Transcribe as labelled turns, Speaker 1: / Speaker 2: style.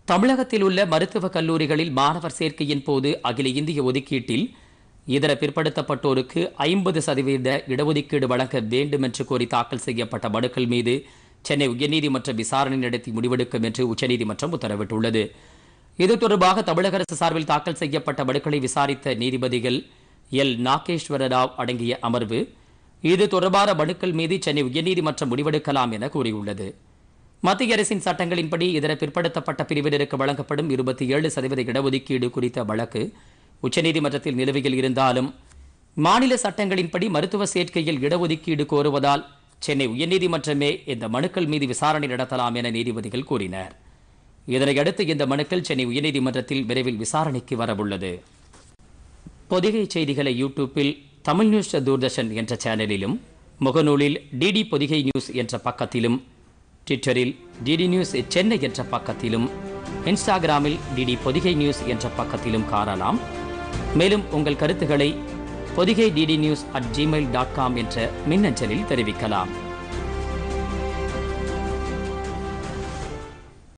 Speaker 1: தமிழகத்தில் உள்ள மருத்துவக் கல்லூரிகளில் மாணவர் சேர்க்கையின் போது அகில இந்திய ஒதுக்கீட்டில் இதர பிற்படுத்தப்பட்டோருக்கு ஐம்பது சதவீத இடஒதுக்கீடு வழங்க வேண்டும் என்று கோரி தாக்கல் செய்யப்பட்ட மனுக்கள் மீது சென்னை உயர்நீதிமன்றம் விசாரணை நடத்தி முடிவெடுக்கும் என்று உச்சநீதிமன்றம் உத்தரவிட்டுள்ளது இது தொடர்பாக தமிழக அரசு சார்பில் தாக்கல் செய்யப்பட்ட மனுக்களை விசாரித்த நீதிபதிகள் எல் நாகேஸ்வர ராவ் அடங்கிய அமர்வு இது தொடர்பான மனுக்கள் மீது சென்னை உயர்நீதிமன்றம் முடிவெடுக்கலாம் என கூறியுள்ளது மத்திய அரசின் சட்டங்களின்படி இதர பிற்படுத்தப்பட்ட பிரிவினருக்கு வழங்கப்படும் இருபத்தி ஏழு சதவீத இடஒதுக்கீடு குறித்த வழக்கு உச்சநீதிமன்றத்தில் நிலுவையில் இருந்தாலும் மாநில சட்டங்களின்படி மருத்துவ சேர்க்கையில் இடஒதுக்கீடு கோருவதால் சென்னை உயர்நீதிமன்றமே இந்த மனுக்கள் மீது விசாரணை நடத்தலாம் என நீதிபதிகள் கூறினர் இதனையடுத்து இந்த மனுக்கள் சென்னை உயர்நீதிமன்றத்தில் விரைவில் விசாரணைக்கு வரவுள்ளது பொதிகை செய்திகளை யூடியூப்பில் தமிழ் நியூஸ் தூர்தர்ஷன் என்ற சேனலிலும் முகநூலில் டிடி பொதிகை நியூஸ் என்ற பக்கத்திலும் ட்விட்டரில் டிடி நியூஸ் சென்னை என்ற பக்கத்திலும் இன்ஸ்டாகிராமில் டிடி பொதிகை நியூஸ் என்ற பக்கத்திலும் காணலாம் மேலும் உங்கள் கருத்துக்களை Podhigai DD news at Gmail dot com என்ற மின்னஞ்சலில் தெரிவிக்கலாம்